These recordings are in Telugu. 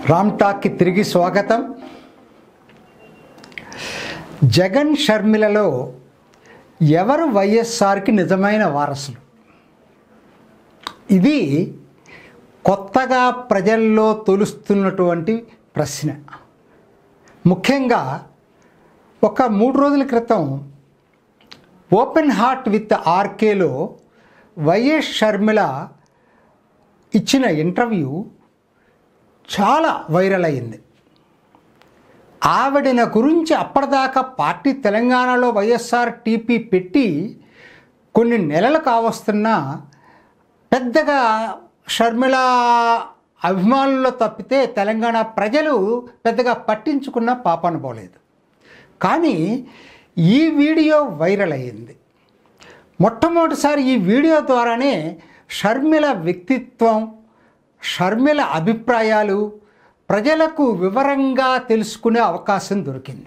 రామ్ టాక్కి తిరిగి స్వాగతం జగన్ షర్మిలలో ఎవరు వైఎస్ఆర్కి నిజమైన వారసులు ఇది కొత్తగా ప్రజల్లో తొలుస్తున్నటువంటి ప్రశ్న ముఖ్యంగా ఒక మూడు రోజుల క్రితం ఓపెన్ హార్ట్ విత్ ఆర్కేలో వైఎస్ షర్మిల ఇచ్చిన ఇంటర్వ్యూ చాలా వైరల్ అయింది ఆవిడన గురించి అప్పటిదాకా పార్టీ తెలంగాణలో వైఎస్ఆర్ టీపీ పెట్టి కొన్ని నెలలు కావస్తున్నా పెద్దగా షర్మిల అభిమానుల్లో తప్పితే తెలంగాణ ప్రజలు పెద్దగా పట్టించుకున్న పాపన పోలేదు కానీ ఈ వీడియో వైరల్ అయ్యింది మొట్టమొదటిసారి ఈ వీడియో ద్వారానే షర్మిల వ్యక్తిత్వం షర్మిల అభిప్రాయాలు ప్రజలకు వివరంగా తెలుసుకునే అవకాశం దొరికింది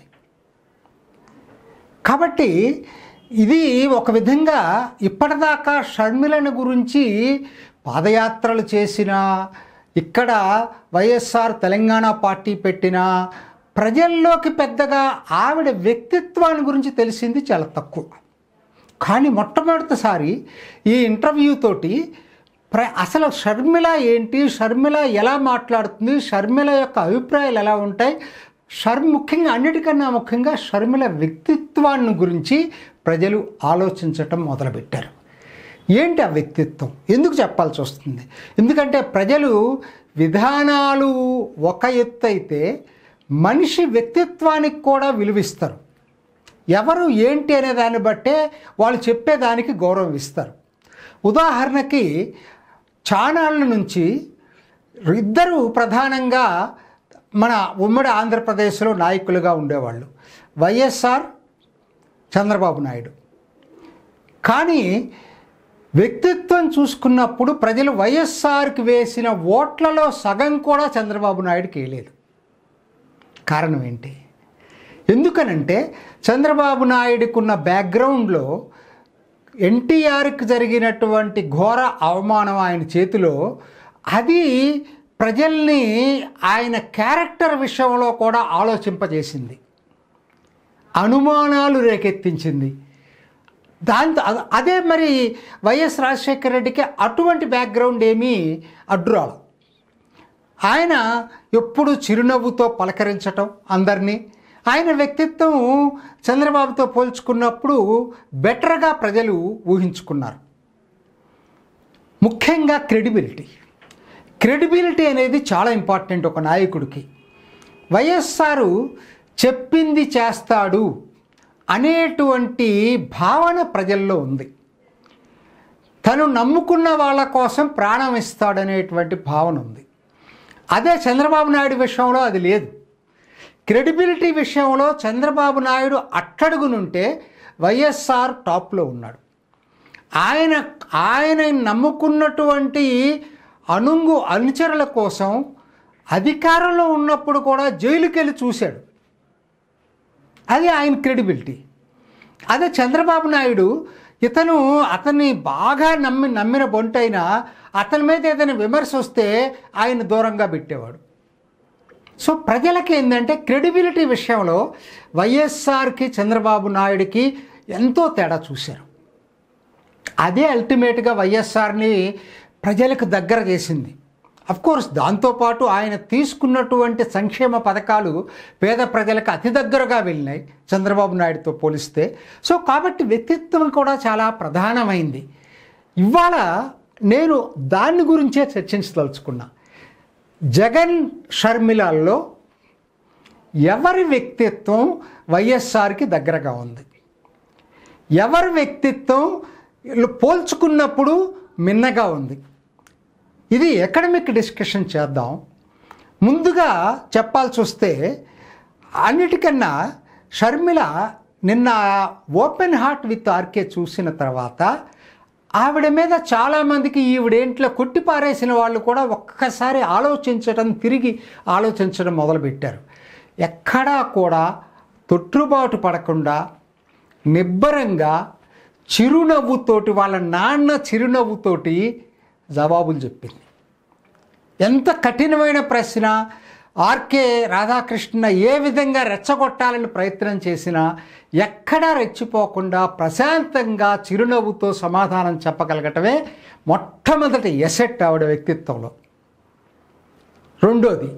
కాబట్టి ఇది ఒక విధంగా ఇప్పటిదాకా షర్మిలను గురించి పాదయాత్రలు చేసిన ఇక్కడ వైఎస్ఆర్ తెలంగాణ పార్టీ పెట్టిన ప్రజల్లోకి పెద్దగా ఆవిడ వ్యక్తిత్వాన్ని గురించి తెలిసింది చాలా తక్కువ కానీ మొట్టమొదటిసారి ఈ ఇంటర్వ్యూ తోటి ప్ర అసలు షర్మిల ఏంటి షర్మిల ఎలా మాట్లాడుతుంది షర్మిల యొక్క అభిప్రాయాలు ఎలా ఉంటాయి షర్ ముఖ్యంగా అన్నిటికన్నా ముఖ్యంగా షర్మిల వ్యక్తిత్వాన్ని గురించి ప్రజలు ఆలోచించటం మొదలుపెట్టారు ఏంటి ఆ వ్యక్తిత్వం ఎందుకు చెప్పాల్సి వస్తుంది ఎందుకంటే ప్రజలు విధానాలు ఒక ఎత్తు అయితే మనిషి వ్యక్తిత్వానికి కూడా విలువిస్తారు ఎవరు ఏంటి అనే దాన్ని బట్టే వాళ్ళు చెప్పేదానికి గౌరవం ఇస్తారు ఉదాహరణకి చానాళ్ళ నుంచి ఇద్దరు ప్రధానంగా మన ఉమ్మడి ఆంధ్రప్రదేశ్లో నాయకులుగా ఉండేవాళ్ళు వైఎస్ఆర్ చంద్రబాబు నాయుడు కానీ వ్యక్తిత్వం చూసుకున్నప్పుడు ప్రజలు వైఎస్ఆర్కి వేసిన ఓట్లలో సగం కూడా చంద్రబాబు నాయుడుకి వేయలేదు కారణం ఏంటి ఎందుకనంటే చంద్రబాబు నాయుడుకున్న బ్యాక్గ్రౌండ్లో ఎన్టీఆర్కి జరిగినటువంటి ఘోర అవమానం ఆయన చేతిలో అది ప్రజల్ని ఆయన క్యారెక్టర్ విషయంలో కూడా ఆలోచింపజేసింది అనుమానాలు రేకెత్తించింది దాంతో అ- అదే మరి వైఎస్ రాజశేఖర రెడ్డికి అటువంటి బ్యాక్గ్రౌండ్ ఏమీ అడ్డురాలు ఆయన ఎప్పుడు చిరునవ్వుతో పలకరించటం అందరినీ ఆయన వ్యక్తిత్వం చంద్రబాబుతో పోల్చుకున్నప్పుడు బెటర్గా ప్రజలు ఊహించుకున్నారు ముఖ్యంగా క్రెడిబిలిటీ క్రెడిబిలిటీ అనేది చాలా ఇంపార్టెంట్ ఒక నాయకుడికి వైఎస్ఆర్ చెప్పింది చేస్తాడు అనేటువంటి భావన ప్రజల్లో ఉంది తను నమ్ముకున్న వాళ్ళ కోసం ప్రాణం ఇస్తాడనేటువంటి భావన ఉంది అదే చంద్రబాబు నాయుడు విషయంలో అది లేదు క్రెడిబిలిటీ విషయంలో చంద్రబాబు నాయుడు అట్టడుగునుంటే వైఎస్ఆర్ టాప్లో ఉన్నాడు ఆయన ఆయన నమ్ముకున్నటువంటి అనుంగు అనుచరుల కోసం అధికారంలో ఉన్నప్పుడు కూడా జైలుకి వెళ్ళి చూశాడు అది ఆయన క్రెడిబిలిటీ అదే చంద్రబాబు నాయుడు ఇతను అతన్ని బాగా నమ్మి నమ్మిన బొంటైనా అతని మీద ఏదైనా విమర్శ వస్తే ఆయన దూరంగా పెట్టేవాడు సో ప్రజలకి ఏంటంటే క్రెడిబిలిటీ విషయంలో వైఎస్ఆర్కి చంద్రబాబు నాయుడికి ఎంతో తేడా చూశారు అదే అల్టిమేట్గా వైఎస్ఆర్ని ప్రజలకు దగ్గర చేసింది కోర్స్ దాంతోపాటు ఆయన తీసుకున్నటువంటి సంక్షేమ పథకాలు పేద ప్రజలకు అతి దగ్గరగా వెళ్ళినాయి చంద్రబాబు నాయుడుతో పోలిస్తే సో కాబట్టి వ్యక్తిత్వం కూడా చాలా ప్రధానమైంది ఇవాళ నేను దాని గురించే చర్చించదలుచుకున్నా జగన్ షర్మిలాల్లో ఎవరి వ్యక్తిత్వం వైఎస్ఆర్కి దగ్గరగా ఉంది ఎవరి వ్యక్తిత్వం పోల్చుకున్నప్పుడు మిన్నగా ఉంది ఇది ఎకడమిక్ డిస్కషన్ చేద్దాం ముందుగా చెప్పాల్సి వస్తే అన్నిటికన్నా షర్మిల నిన్న ఓపెన్ హార్ట్ విత్ ఆర్కే చూసిన తర్వాత ఆవిడ మీద చాలామందికి ఈవిడేంట్లో కొట్టి పారేసిన వాళ్ళు కూడా ఒక్కసారి ఆలోచించడం తిరిగి ఆలోచించడం మొదలుపెట్టారు ఎక్కడా కూడా తొట్టుబాటు పడకుండా నిబ్బరంగా చిరునవ్వుతోటి వాళ్ళ నాన్న చిరునవ్వుతోటి జవాబులు చెప్పింది ఎంత కఠినమైన ప్రశ్న ఆర్కే రాధాకృష్ణ ఏ విధంగా రెచ్చగొట్టాలని ప్రయత్నం చేసినా ఎక్కడా రెచ్చిపోకుండా ప్రశాంతంగా చిరునవ్వుతో సమాధానం చెప్పగలగటమే మొట్టమొదటి ఎసెట్ ఆవిడ వ్యక్తిత్వంలో రెండోది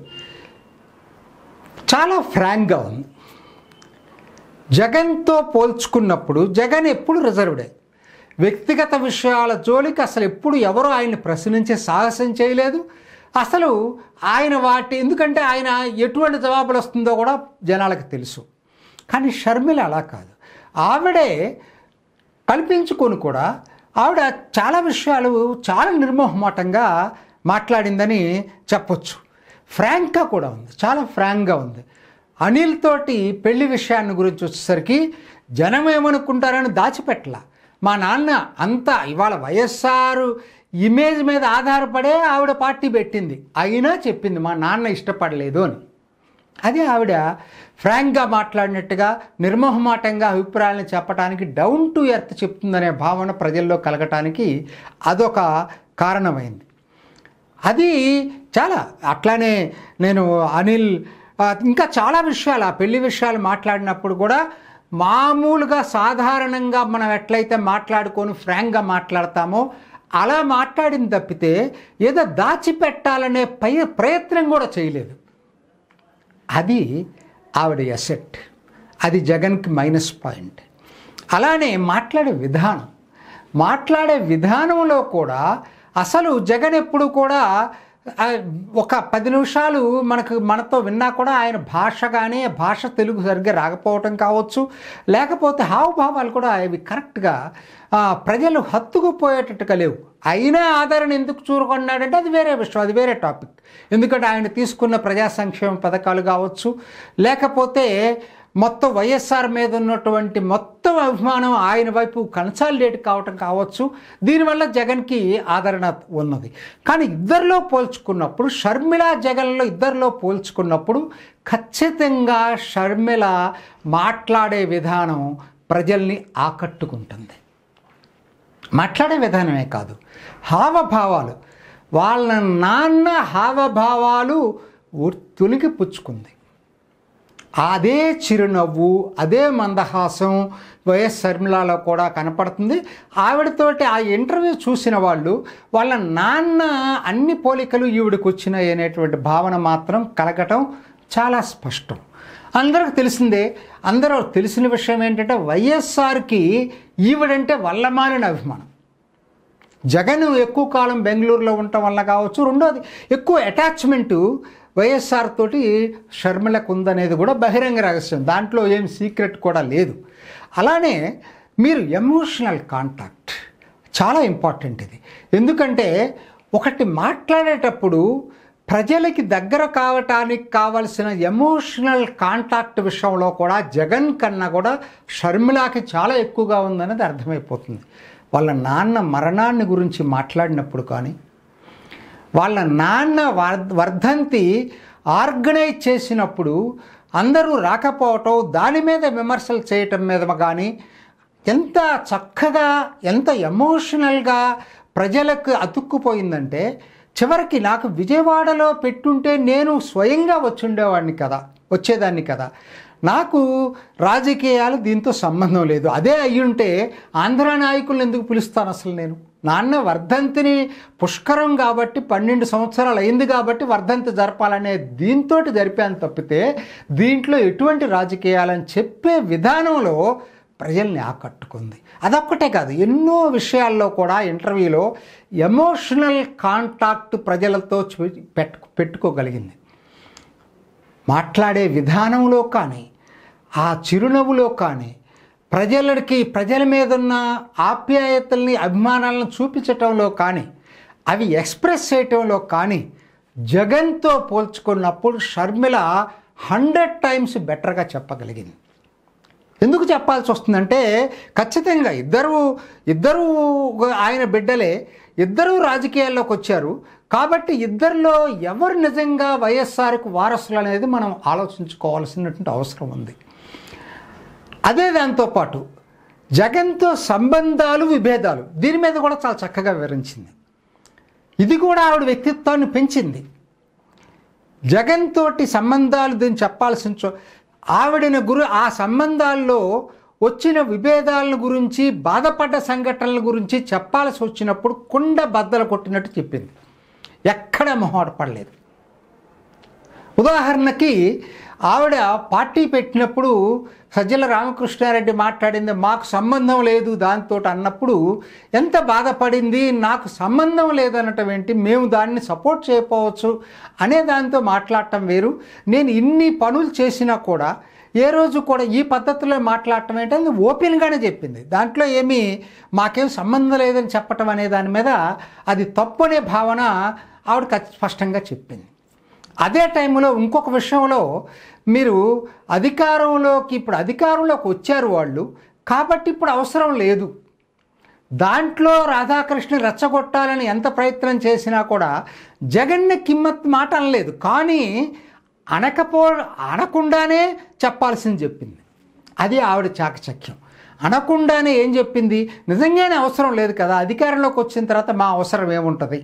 చాలా ఫ్రాంక్గా ఉంది జగన్తో పోల్చుకున్నప్పుడు జగన్ ఎప్పుడు రిజర్వ్డే వ్యక్తిగత విషయాల జోలికి అసలు ఎప్పుడు ఎవరు ఆయన్ని ప్రశ్నించే సాహసం చేయలేదు అసలు ఆయన వాటి ఎందుకంటే ఆయన ఎటువంటి జవాబులు వస్తుందో కూడా జనాలకు తెలుసు కానీ షర్మిల అలా కాదు ఆవిడే కల్పించుకొని కూడా ఆవిడ చాలా విషయాలు చాలా నిర్మోహమాటంగా మాట్లాడిందని చెప్పొచ్చు ఫ్రాంక్గా కూడా ఉంది చాలా ఫ్రాంక్గా ఉంది అనిల్ తోటి పెళ్లి విషయాన్ని గురించి వచ్చేసరికి జనం ఏమనుకుంటారని దాచిపెట్టల మా నాన్న అంతా ఇవాళ వైఎస్ఆర్ ఇమేజ్ మీద ఆధారపడే ఆవిడ పార్టీ పెట్టింది అయినా చెప్పింది మా నాన్న ఇష్టపడలేదు అని అది ఆవిడ ఫ్రాంక్గా మాట్లాడినట్టుగా నిర్మోహమాటంగా అభిప్రాయాలను చెప్పడానికి డౌన్ టు ఎర్త్ చెప్తుందనే భావన ప్రజల్లో కలగటానికి అదొక కారణమైంది అది చాలా అట్లానే నేను అనిల్ ఆ, ఇంకా చాలా విషయాలు ఆ పెళ్లి విషయాలు మాట్లాడినప్పుడు కూడా మామూలుగా సాధారణంగా మనం ఎట్లయితే మాట్లాడుకొని ఫ్రాంక్గా మాట్లాడతామో అలా మాట్లాడింది తప్పితే ఏదో దాచిపెట్టాలనే పై ప్రయత్నం కూడా చేయలేదు అది ఆవిడ ఎసెట్ అది జగన్కి మైనస్ పాయింట్ అలానే మాట్లాడే విధానం మాట్లాడే విధానంలో కూడా అసలు జగన్ ఎప్పుడు కూడా ఆ, ఒక పది నిమిషాలు మనకు మనతో విన్నా కూడా ఆయన భాష కానీ భాష తెలుగు సరిగ్గా రాకపోవటం కావచ్చు లేకపోతే హావభావాలు కూడా అవి కరెక్ట్గా ఆ, ప్రజలు హత్తుకుపోయేటట్టుగా లేవు అయినా ఆదరణ ఎందుకు చూరుకున్నాడంటే అది వేరే విషయం అది వేరే టాపిక్ ఎందుకంటే ఆయన తీసుకున్న ప్రజా సంక్షేమ పథకాలు కావచ్చు లేకపోతే మొత్తం వైఎస్ఆర్ మీద ఉన్నటువంటి మొత్తం అభిమానం ఆయన వైపు కన్సాలిడేట్ కావటం కావచ్చు దీనివల్ల జగన్కి ఆదరణ ఉన్నది కానీ ఇద్దరిలో పోల్చుకున్నప్పుడు షర్మిల జగన్లో ఇద్దరిలో పోల్చుకున్నప్పుడు ఖచ్చితంగా షర్మిల మాట్లాడే విధానం ప్రజల్ని ఆకట్టుకుంటుంది మాట్లాడే విధానమే కాదు హావభావాలు వాళ్ళ నాన్న హావభావాలు ఉర్- తొలిగి పుచ్చుకుంది అదే చిరునవ్వు అదే మందహాసం వైఎస్ శర్మిలాలో కూడా కనపడుతుంది ఆవిడతోటి ఆ ఇంటర్వ్యూ చూసిన వాళ్ళు వాళ్ళ నాన్న అన్ని పోలికలు ఈవిడికి వచ్చినాయి అనేటువంటి భావన మాత్రం కలగటం చాలా స్పష్టం అందరికి తెలిసిందే అందరూ తెలిసిన విషయం ఏంటంటే వైఎస్ఆర్కి ఈవిడంటే వల్లమాలిన అభిమానం జగన్ ఎక్కువ కాలం బెంగళూరులో ఉండటం వల్ల కావచ్చు రెండోది ఎక్కువ అటాచ్మెంటు వైఎస్ఆర్ తోటి షర్మిలకు ఉందనేది కూడా బహిరంగ రహస్యం దాంట్లో ఏం సీక్రెట్ కూడా లేదు అలానే మీరు ఎమోషనల్ కాంటాక్ట్ చాలా ఇంపార్టెంట్ ఇది ఎందుకంటే ఒకటి మాట్లాడేటప్పుడు ప్రజలకి దగ్గర కావటానికి కావలసిన ఎమోషనల్ కాంటాక్ట్ విషయంలో కూడా జగన్ కన్నా కూడా షర్మిలాకి చాలా ఎక్కువగా ఉందనేది అర్థమైపోతుంది వాళ్ళ నాన్న మరణాన్ని గురించి మాట్లాడినప్పుడు కానీ వాళ్ళ నాన్న వర్- వర్ధంతి ఆర్గనైజ్ చేసినప్పుడు అందరూ రాకపోవటం దాని మీద విమర్శలు చేయటం మీద కానీ ఎంత చక్కగా ఎంత ఎమోషనల్గా ప్రజలకు అతుక్కుపోయిందంటే చివరికి నాకు విజయవాడలో పెట్టుంటే నేను స్వయంగా వచ్చుండేవాడిని కదా వచ్చేదాన్ని కదా నాకు రాజకీయాలు దీంతో సంబంధం లేదు అదే అయ్యుంటే ఆంధ్ర నాయకులను ఎందుకు పిలుస్తాను అసలు నేను నాన్న వర్ధంతిని పుష్కరం కాబట్టి పన్నెండు సంవత్సరాలు అయింది కాబట్టి వర్ధంతి జరపాలనే దీంతో జరిపాను తప్పితే దీంట్లో ఎటువంటి రాజకీయాలని చెప్పే విధానంలో ప్రజల్ని ఆకట్టుకుంది అదొక్కటే కాదు ఎన్నో విషయాల్లో కూడా ఇంటర్వ్యూలో ఎమోషనల్ కాంటాక్ట్ ప్రజలతో చూ- పెట్టు పెట్టుకోగలిగింది మాట్లాడే విధానంలో కానీ ఆ చిరునవ్వులో కానీ ప్రజలకి ప్రజల మీద ఉన్న ఆప్యాయతల్ని అభిమానాలను చూపించటంలో కానీ అవి ఎక్స్ప్రెస్ చేయటంలో కానీ జగన్తో పోల్చుకున్నప్పుడు షర్మిల హండ్రెడ్ టైమ్స్ బెటర్గా చెప్పగలిగింది ఎందుకు చెప్పాల్సి వస్తుందంటే ఖచ్చితంగా ఇద్దరు ఇద్దరు ఆయన బిడ్డలే ఇద్దరూ రాజకీయాల్లోకి వచ్చారు కాబట్టి ఇద్దరిలో ఎవరు నిజంగా వైఎస్ఆర్కు వారసులు అనేది మనం ఆలోచించుకోవాల్సినటువంటి అవసరం ఉంది అదే దాంతోపాటు జగన్తో సంబంధాలు విభేదాలు దీని మీద కూడా చాలా చక్కగా వివరించింది ఇది కూడా ఆవిడ వ్యక్తిత్వాన్ని పెంచింది జగన్ తోటి సంబంధాలు దీన్ని చెప్పాల్సిన చో ఆవిడని గురు ఆ సంబంధాల్లో వచ్చిన విభేదాలను గురించి బాధపడ్డ సంఘటనల గురించి చెప్పాల్సి వచ్చినప్పుడు కుండ బద్దలు కొట్టినట్టు చెప్పింది ఎక్కడ మొహమాట పడలేదు ఉదాహరణకి ఆవిడ పార్టీ పెట్టినప్పుడు సజ్జల రామకృష్ణారెడ్డి మాట్లాడింది మాకు సంబంధం లేదు దాంతో అన్నప్పుడు ఎంత బాధపడింది నాకు సంబంధం లేదనటం ఏంటి మేము దాన్ని సపోర్ట్ చేయకపోవచ్చు అనే దాంతో మాట్లాడటం వేరు నేను ఇన్ని పనులు చేసినా కూడా ఏ రోజు కూడా ఈ పద్ధతిలో మాట్లాడటం ఏంటంటే ఓపెన్గానే చెప్పింది దాంట్లో ఏమీ మాకేం సంబంధం లేదని చెప్పటం అనే దాని మీద అది తప్పు అనే భావన ఆవిడ ఖచ్చి- స్పష్టంగా చెప్పింది అదే టైంలో ఇంకొక విషయంలో మీరు అధికారంలోకి ఇప్పుడు అధికారంలోకి వచ్చారు వాళ్ళు కాబట్టి ఇప్పుడు అవసరం లేదు దాంట్లో రాధాకృష్ణ రెచ్చగొట్టాలని ఎంత ప్రయత్నం చేసినా కూడా జగన్ని కిమ్మత్ మాట అనలేదు కానీ అనకపో అనకుండానే చెప్పాల్సింది చెప్పింది అది ఆవిడ చాకచక్యం అనకుండానే ఏం చెప్పింది నిజంగానే అవసరం లేదు కదా అధికారంలోకి వచ్చిన తర్వాత మా అవసరం ఏముంటుంది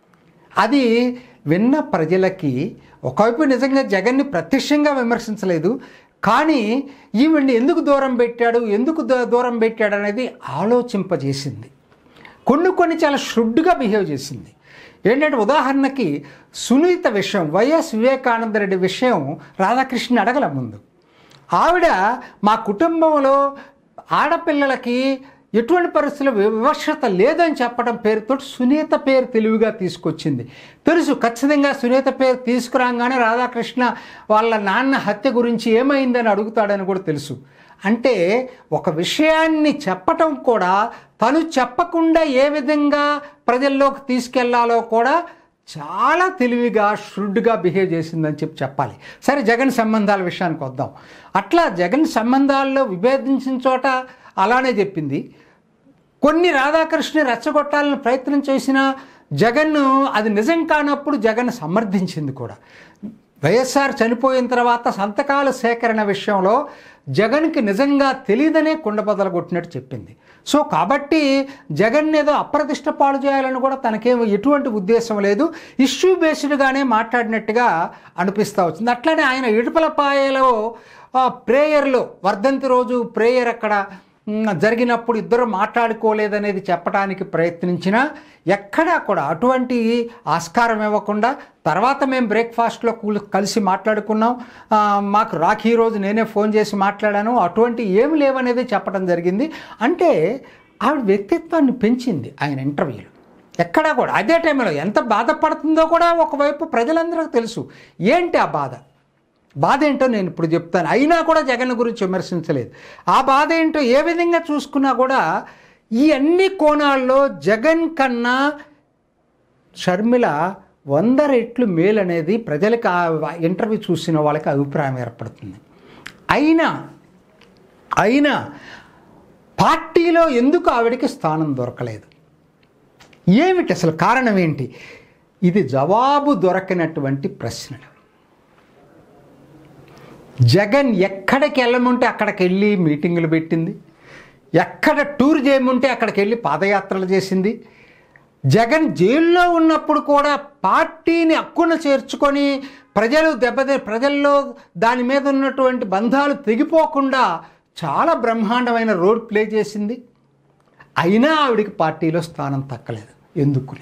అది విన్న ప్రజలకి ఒకవైపు నిజంగా జగన్ని ప్రత్యక్షంగా విమర్శించలేదు కానీ ఈవిడ్ని ఎందుకు దూరం పెట్టాడు ఎందుకు దూ- దూరం పెట్టాడు అనేది ఆలోచింపజేసింది కొన్ని కొన్ని చాలా శ్రుడ్డుగా బిహేవ్ చేసింది ఏంటంటే ఉదాహరణకి సునీత విషయం వైఎస్ వివేకానంద రెడ్డి విషయం రాధాకృష్ణ అడగల ముందు ఆవిడ మా కుటుంబంలో ఆడపిల్లలకి ఎటువంటి పరిస్థితుల్లో వివక్షత లేదని చెప్పడం పేరుతో సునీత పేరు తెలివిగా తీసుకొచ్చింది తెలుసు ఖచ్చితంగా సునీత పేరు తీసుకురాగానే రాధాకృష్ణ వాళ్ళ నాన్న హత్య గురించి ఏమైందని అడుగుతాడని కూడా తెలుసు అంటే ఒక విషయాన్ని చెప్పటం కూడా తను చెప్పకుండా ఏ విధంగా ప్రజల్లోకి తీసుకెళ్లాలో కూడా చాలా తెలివిగా శ్రుడ్డుగా బిహేవ్ చేసిందని చెప్పి చెప్పాలి సరే జగన్ సంబంధాల విషయానికి వద్దాం అట్లా జగన్ సంబంధాల్లో విభేదించిన చోట అలానే చెప్పింది కొన్ని రాధాకృష్ణ రెచ్చగొట్టాలని ప్రయత్నం చేసిన జగన్ అది నిజం కానప్పుడు జగన్ సమర్థించింది కూడా వైఎస్ఆర్ చనిపోయిన తర్వాత సంతకాల సేకరణ విషయంలో జగన్కి నిజంగా తెలియదనే కుండబదలు కొట్టినట్టు చెప్పింది సో కాబట్టి జగన్ ఏదో అప్రతిష్ట పాలు చేయాలని కూడా తనకేం ఎటువంటి ఉద్దేశం లేదు ఇష్యూ బేస్డ్గానే మాట్లాడినట్టుగా అనిపిస్తూ వచ్చింది అట్లనే ఆయన ఇడుపలపాయలో ఆ, ప్రేయర్లో వర్ధంతి రోజు ప్రేయర్ అక్కడ మ్, జరిగినప్పుడు ఇద్దరు మాట్లాడుకోలేదనేది చెప్పడానికి ప్రయత్నించినా ఎక్కడా కూడా అటువంటి ఆస్కారం ఇవ్వకుండా తర్వాత మేము బ్రేక్ఫాస్ట్లో కూల్ కలిసి మాట్లాడుకున్నాం ఆ, మాకు రాఖీ రోజు నేనే ఫోన్ చేసి మాట్లాడాను అటువంటి ఏమి లేవనేది చెప్పడం జరిగింది అంటే ఆవిడ వ్యక్తిత్వాన్ని పెంచింది ఆయన ఇంటర్వ్యూలో ఎక్కడా కూడా అదే టైంలో ఎంత బాధపడుతుందో కూడా ఒకవైపు ప్రజలందరికీ తెలుసు ఏంటి ఆ బాధ బాధ ఏంటో నేను ఇప్పుడు చెప్తాను అయినా కూడా జగన్ గురించి విమర్శించలేదు ఆ బాధ ఏంటో ఏ విధంగా చూసుకున్నా కూడా ఈ అన్ని కోణాల్లో జగన్ కన్నా షర్మిల వంద రెట్లు మేలు అనేది ప్రజలకు ఆ ఇంటర్వ్యూ చూసిన వాళ్ళకి అభిప్రాయం ఏర్పడుతుంది అయినా అయినా పార్టీలో ఎందుకు ఆవిడకి స్థానం దొరకలేదు ఏమిటి అసలు కారణం ఏంటి ఇది జవాబు దొరకనటువంటి ప్రశ్నలు జగన్ ఎక్కడికి వెళ్ళమంటే అక్కడికి వెళ్ళి మీటింగులు పెట్టింది ఎక్కడ టూర్ చేయమంటే అక్కడికి వెళ్ళి పాదయాత్రలు చేసింది జగన్ జైల్లో ఉన్నప్పుడు కూడా పార్టీని హక్కున చేర్చుకొని ప్రజలు దెబ్బతి ప్రజల్లో దాని మీద ఉన్నటువంటి బంధాలు తెగిపోకుండా చాలా బ్రహ్మాండమైన రోల్ ప్లే చేసింది అయినా ఆవిడికి పార్టీలో స్థానం తక్కలేదు ఎందుకుని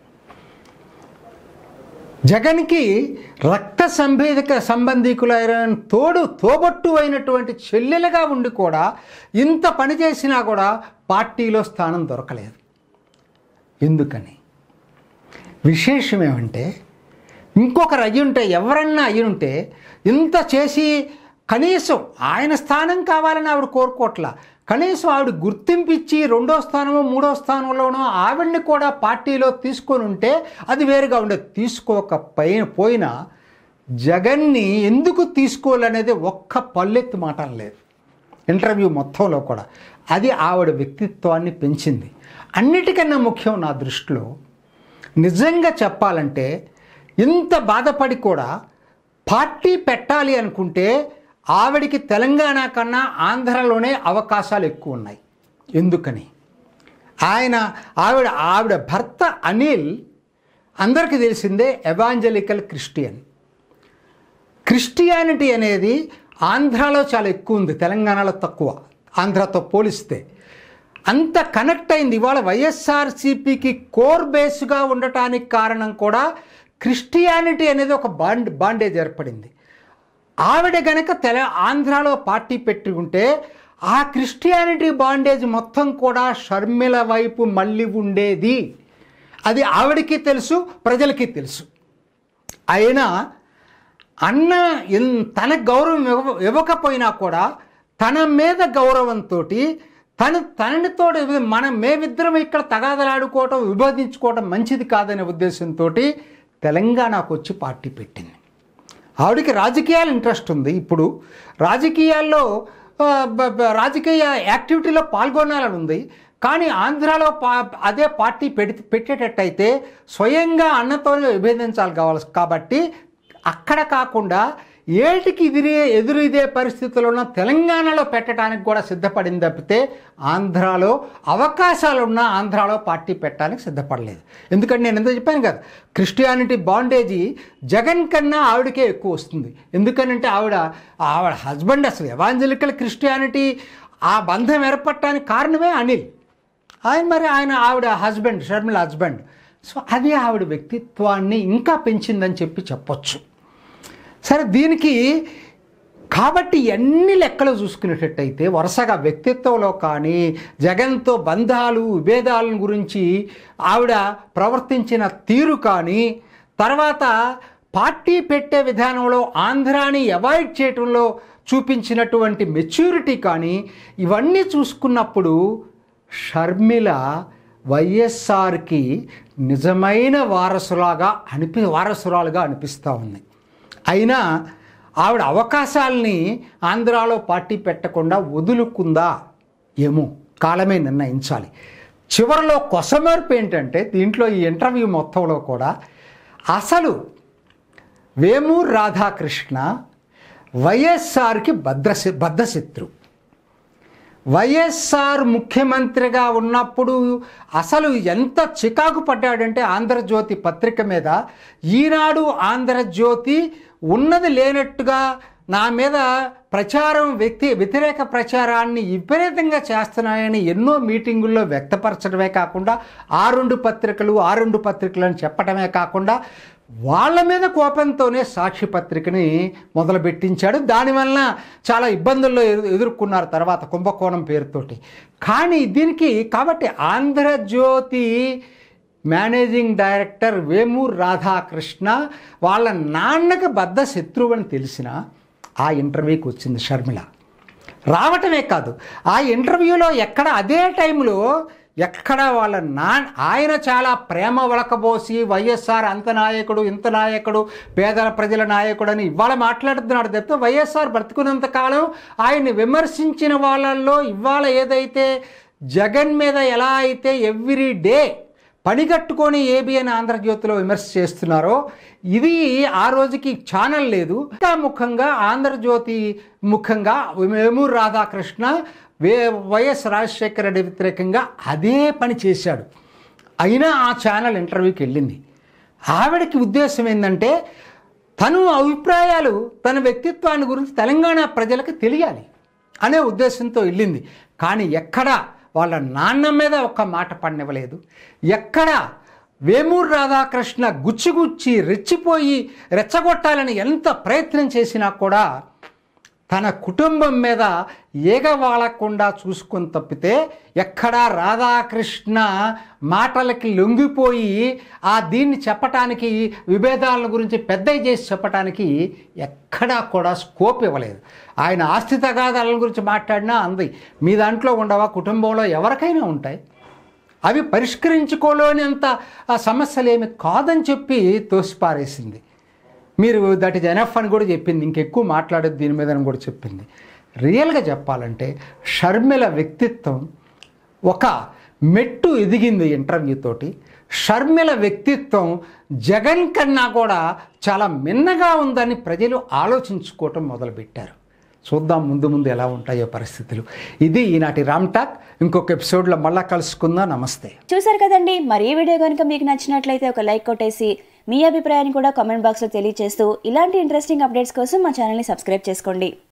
జగన్కి రక్త సంభేదిక సంబంధికులైన తోడు తోబట్టు అయినటువంటి చెల్లెలుగా ఉండి కూడా ఇంత పని చేసినా కూడా పార్టీలో స్థానం దొరకలేదు ఎందుకని విశేషం ఏమంటే ఇంకొకరు అయ్యి ఉంటే ఎవరన్నా అయ్యి ఉంటే ఇంత చేసి కనీసం ఆయన స్థానం కావాలని ఆవిడ కోరుకోవట్లా కనీసం ఆవిడ గుర్తింపు ఇచ్చి రెండో స్థానమో మూడో స్థానంలోనో ఆవిడ్ని కూడా పార్టీలో తీసుకొని ఉంటే అది వేరుగా ఉండేది తీసుకోకపోయిన పోయినా జగన్ని ఎందుకు తీసుకోవాలనేది ఒక్క పల్లెత్తి మాట లేదు ఇంటర్వ్యూ మొత్తంలో కూడా అది ఆవిడ వ్యక్తిత్వాన్ని పెంచింది అన్నిటికన్నా ముఖ్యం నా దృష్టిలో నిజంగా చెప్పాలంటే ఇంత బాధపడి కూడా పార్టీ పెట్టాలి అనుకుంటే ఆవిడికి తెలంగాణ కన్నా ఆంధ్రలోనే అవకాశాలు ఎక్కువ ఉన్నాయి ఎందుకని ఆయన ఆవిడ ఆవిడ భర్త అనిల్ అందరికీ తెలిసిందే ఎవాంజలికల్ క్రిస్టియన్ క్రిస్టియానిటీ అనేది ఆంధ్రాలో చాలా ఎక్కువ ఉంది తెలంగాణలో తక్కువ ఆంధ్రాతో పోలిస్తే అంత కనెక్ట్ అయింది ఇవాళ వైఎస్ఆర్సీపీకి కోర్ బేస్గా ఉండటానికి కారణం కూడా క్రిస్టియానిటీ అనేది ఒక బాండ్ బాండేజ్ ఏర్పడింది ఆవిడ గనక తెల ఆంధ్రాలో పార్టీ పెట్టి ఉంటే ఆ క్రిస్టియానిటీ బాండేజ్ మొత్తం కూడా షర్మిల వైపు మళ్ళీ ఉండేది అది ఆవిడకి తెలుసు ప్రజలకి తెలుసు అయినా అన్న ఎన్- తన గౌరవం ఇవ్వ ఇవ్వకపోయినా కూడా తన మీద గౌరవంతో తను తననితో మనం మేమిద్దరం ఇక్కడ తగాదలాడుకోవటం విభజించుకోవటం మంచిది కాదనే ఉద్దేశంతో తెలంగాణకు వచ్చి పార్టీ పెట్టింది ఆవిడకి రాజకీయాలు ఇంట్రెస్ట్ ఉంది ఇప్పుడు రాజకీయాల్లో ఆ, బ- బ- రాజకీయ యాక్టివిటీలో పాల్గొనాలని ఉంది కానీ ఆంధ్రాలో పా అదే పార్టీ పెడి పెట్టేటట్టయితే స్వయంగా అన్నతోనే విభేదించాలి కావాలి కాబట్టి అక్కడ కాకుండా ఏటికి ఎదిరే ఎదురు ఇదే పరిస్థితుల్లో ఉన్న తెలంగాణలో పెట్టడానికి కూడా సిద్ధపడింది తప్పితే ఆంధ్రాలో అవకాశాలున్న ఆంధ్రాలో పార్టీ పెట్టడానికి సిద్ధపడలేదు ఎందుకంటే నేను ఎంత చెప్పాను కదా క్రిస్టియానిటీ బాండేజీ జగన్ కన్నా ఆవిడకే ఎక్కువ వస్తుంది ఎందుకనంటే ఆవిడ ఆవిడ హస్బెండ్ అసలు ఎవాంజలికల్ క్రిస్టియానిటీ ఆ బంధం ఏర్పడటానికి కారణమే అనిల్ ఆయన మరి ఆయన ఆవిడ హస్బెండ్ షర్మిల హస్బెండ్ సో అది ఆవిడ వ్యక్తిత్వాన్ని ఇంకా పెంచిందని చెప్పి చెప్పొచ్చు సరే దీనికి కాబట్టి ఎన్ని లెక్కలు చూసుకునేటట్టయితే వరుసగా వ్యక్తిత్వంలో కానీ జగన్తో బంధాలు విభేదాల గురించి ఆవిడ ప్రవర్తించిన తీరు కానీ తర్వాత పార్టీ పెట్టే విధానంలో ఆంధ్రాని అవాయిడ్ చేయటంలో చూపించినటువంటి మెచ్యూరిటీ కానీ ఇవన్నీ చూసుకున్నప్పుడు షర్మిల వైఎస్ఆర్కి నిజమైన వారసులాగా అనిపి వారసురాలుగా అనిపిస్తూ ఉంది అయినా ఆవిడ అవకాశాలని ఆంధ్రాలో పార్టీ పెట్టకుండా వదులుకుందా ఏమో కాలమే నిర్ణయించాలి చివరిలో కొసమెరుపు ఏంటంటే దీంట్లో ఈ ఇంటర్వ్యూ మొత్తంలో కూడా అసలు వేమూరు రాధాకృష్ణ వైఎస్ఆర్కి భద్రశ బద్ధశత్రు వైఎస్ఆర్ ముఖ్యమంత్రిగా ఉన్నప్పుడు అసలు ఎంత చికాకు పడ్డాడంటే ఆంధ్రజ్యోతి పత్రిక మీద ఈనాడు ఆంధ్రజ్యోతి ఉన్నది లేనట్టుగా నా మీద ప్రచారం వ్యక్తి వ్యతిరేక ప్రచారాన్ని విపరీతంగా చేస్తున్నాయని ఎన్నో మీటింగుల్లో వ్యక్తపరచడమే కాకుండా ఆ రెండు పత్రికలు ఆ రెండు పత్రికలు అని చెప్పడమే కాకుండా వాళ్ళ మీద కోపంతోనే సాక్షి పత్రికని మొదలుపెట్టించాడు దానివల్ల చాలా ఇబ్బందుల్లో ఎదు- ఎదుర్కొన్నారు తర్వాత కుంభకోణం పేరుతోటి కానీ దీనికి కాబట్టి ఆంధ్రజ్యోతి మేనేజింగ్ డైరెక్టర్ వేమూర్ రాధాకృష్ణ వాళ్ళ నాన్నకి బద్ద శత్రువు అని తెలిసిన ఆ ఇంటర్వ్యూకి వచ్చింది షర్మిల రావటమే కాదు ఆ ఇంటర్వ్యూలో ఎక్కడ అదే టైంలో ఎక్కడ వాళ్ళ నా ఆయన చాలా ప్రేమ వలకబోసి వైఎస్ఆర్ అంత నాయకుడు ఇంత నాయకుడు పేదల ప్రజల నాయకుడు అని ఇవాళ మాట్లాడుతున్నాడు తప్పితే వైఎస్ఆర్ బ్రతుకున్నంత కాలం ఆయన్ని విమర్శించిన వాళ్ళల్లో ఇవాళ ఏదైతే జగన్ మీద ఎలా అయితే ఎవ్రీ డే పనిగట్టుకొని ఏబిఎన్ ఆంధ్రజ్యోతిలో విమర్శ చేస్తున్నారో ఇది ఆ రోజుకి ఛానల్ లేదు ఇంకా ముఖంగా ఆంధ్రజ్యోతి ముఖంగా వేమూరు రాధాకృష్ణ వే వైఎస్ రాజశేఖర రెడ్డి వ్యతిరేకంగా అదే పని చేశాడు అయినా ఆ ఛానల్ ఇంటర్వ్యూకి వెళ్ళింది ఆవిడకి ఉద్దేశం ఏంటంటే తను అభిప్రాయాలు తన వ్యక్తిత్వాన్ని గురించి తెలంగాణ ప్రజలకు తెలియాలి అనే ఉద్దేశంతో వెళ్ళింది కానీ ఎక్కడా వాళ్ళ నాన్న మీద ఒక్క మాట పడినివ్వలేదు ఎక్కడ వేమూరు రాధాకృష్ణ గుచ్చిగుచ్చి రెచ్చిపోయి రెచ్చగొట్టాలని ఎంత ప్రయత్నం చేసినా కూడా తన కుటుంబం మీద ఏగవాళకుండా చూసుకొని తప్పితే ఎక్కడా రాధాకృష్ణ మాటలకి లొంగిపోయి ఆ దీన్ని చెప్పటానికి విభేదాల గురించి పెద్ద చేసి చెప్పటానికి ఎక్కడా కూడా స్కోప్ ఇవ్వలేదు ఆయన ఆస్తి తగాదాల గురించి మాట్లాడినా అంది మీ దాంట్లో ఉండవా కుటుంబంలో ఎవరికైనా ఉంటాయి అవి పరిష్కరించుకోలేనంత ఆ సమస్యలు ఏమి కాదని చెప్పి తోసిపారేసింది మీరు దట్ ఇస్ ఎనఫ్ అని కూడా చెప్పింది ఇంకెక్కువ మాట్లాడేది దీని మీద అని కూడా చెప్పింది రియల్గా చెప్పాలంటే షర్మిల వ్యక్తిత్వం ఒక మెట్టు ఎదిగింది ఇంటర్వ్యూ తోటి షర్మిల వ్యక్తిత్వం జగన్ కన్నా కూడా చాలా మిన్నగా ఉందని ప్రజలు ఆలోచించుకోవటం మొదలుపెట్టారు చూద్దాం ముందు ముందు ఎలా ఉంటాయో పరిస్థితులు ఇది ఈనాటి రామ్ టాక్ ఇంకొక ఎపిసోడ్లో మళ్ళా కలుసుకుందాం నమస్తే చూసారు కదండి మరి ఈ వీడియో కనుక మీకు నచ్చినట్లయితే ఒక లైక్ కొట్టేసి మీ అభిప్రాయాన్ని కూడా కామెంట్ బాక్స్లో తెలియజేస్తూ ఇలాంటి ఇంట్రెస్టింగ్ అప్డేట్స్ కోసం మా ఛానల్ని సబ్స్క్రైబ్ చేసుకోండి